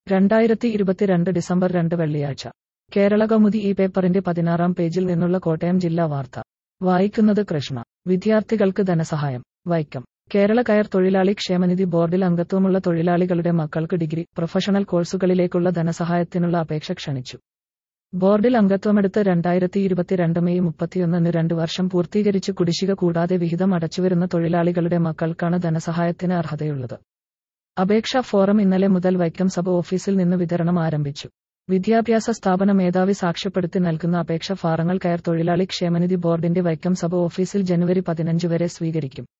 രണ്ടായിരത്തി ഇരുപത്തിരണ്ട് ഡിസംബർ രണ്ട് വെള്ളിയാഴ്ച കേരള കൗമുദി ഈ പേപ്പറിന്റെ പതിനാറാം പേജിൽ നിന്നുള്ള കോട്ടയം ജില്ലാ വാർത്ത വായിക്കുന്നത് കൃഷ്ണ വിദ്യാർത്ഥികൾക്ക് ധനസഹായം വൈക്കം കേരള കയർ തൊഴിലാളി ക്ഷേമനിധി ബോർഡിൽ അംഗത്വമുള്ള തൊഴിലാളികളുടെ മക്കൾക്ക് ഡിഗ്രി പ്രൊഫഷണൽ കോഴ്സുകളിലേക്കുള്ള ധനസഹായത്തിനുള്ള അപേക്ഷ ക്ഷണിച്ചു ബോർഡിൽ അംഗത്വമെടുത്ത് രണ്ടായിരത്തി ഇരുപത്തിരണ്ട് മെയ് മുപ്പത്തിയൊന്നിന് രണ്ട് വർഷം പൂർത്തീകരിച്ച് കുടിശ്ശിക കൂടാതെ വിഹിതം അടച്ചുവരുന്ന തൊഴിലാളികളുടെ മക്കൾക്കാണ് ധനസഹായത്തിന് അർഹതയുള്ളത് അപേക്ഷാ ഫോറം ഇന്നലെ മുതൽ വൈക്കം സബ് ഓഫീസിൽ നിന്ന് വിതരണം ആരംഭിച്ചു വിദ്യാഭ്യാസ സ്ഥാപന മേധാവി സാക്ഷ്യപ്പെടുത്തി നൽകുന്ന അപേക്ഷ ഫാറങ്ങൾ കയർ തൊഴിലാളി ക്ഷേമനിധി ബോർഡിന്റെ വൈക്കം സബ് ഓഫീസിൽ ജനുവരി പതിനഞ്ച് വരെ സ്വീകരിക്കും